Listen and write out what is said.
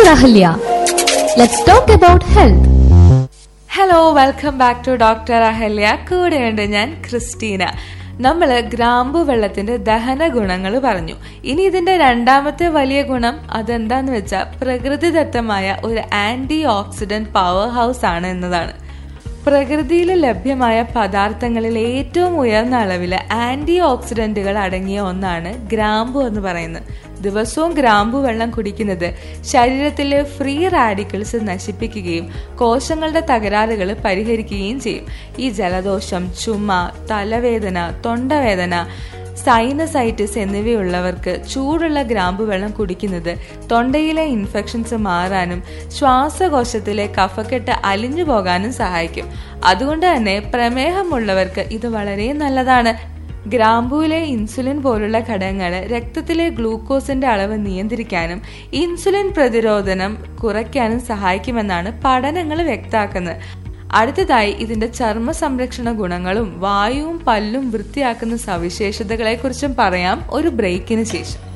Dr. Ahalya. Let's talk about health. Hello welcome back to doctor Ahalya കൂടെയുണ്ട് ഞാൻ Christina നമ്മൾ ഗ്രാമ്പു വെള്ളത്തിന്റെ ദഹന ഗുണങ്ങൾ പറഞ്ഞു ഇനി ഇതിന്റെ രണ്ടാമത്തെ വലിയ ഗുണം അതെന്താന്ന് വെച്ചാൽ പ്രകൃതിദത്തമായ ഒരു ആന്റി ഓക്സിഡന്റ് പവർ ഹൗസ് ആണ് എന്നതാണ് പ്രകൃതിയിൽ ലഭ്യമായ പദാർത്ഥങ്ങളിൽ ഏറ്റവും ഉയർന്ന അളവിൽ ആന്റി ഓക്സിഡന്റുകൾ അടങ്ങിയ ഒന്നാണ് ഗ്രാമ്പു എന്ന് പറയുന്നത് ദിവസവും ഗ്രാമ്പു വെള്ളം കുടിക്കുന്നത് ശരീരത്തിലെ ഫ്രീ റാഡിക്കൽസ് നശിപ്പിക്കുകയും കോശങ്ങളുടെ തകരാറുകൾ പരിഹരിക്കുകയും ചെയ്യും ഈ ജലദോഷം ചുമ തലവേദന തൊണ്ടവേദന സൈനസൈറ്റിസ് എന്നിവയുള്ളവർക്ക് ചൂടുള്ള ഗ്രാമ്പു വെള്ളം കുടിക്കുന്നത് തൊണ്ടയിലെ ഇൻഫെക്ഷൻസ് മാറാനും ശ്വാസകോശത്തിലെ കഫക്കെട്ട് അലിഞ്ഞു പോകാനും സഹായിക്കും അതുകൊണ്ട് തന്നെ പ്രമേഹമുള്ളവർക്ക് ഇത് വളരെ നല്ലതാണ് ഗ്രാമ്പൂവിലെ ഇൻസുലിൻ പോലുള്ള ഘടകങ്ങൾ രക്തത്തിലെ ഗ്ലൂക്കോസിന്റെ അളവ് നിയന്ത്രിക്കാനും ഇൻസുലിൻ പ്രതിരോധനം കുറയ്ക്കാനും സഹായിക്കുമെന്നാണ് പഠനങ്ങൾ വ്യക്തമാക്കുന്നത് അടുത്തതായി ഇതിന്റെ ചർമ്മ സംരക്ഷണ ഗുണങ്ങളും വായുവും പല്ലും വൃത്തിയാക്കുന്ന സവിശേഷതകളെക്കുറിച്ചും പറയാം ഒരു ബ്രേക്കിന് ശേഷം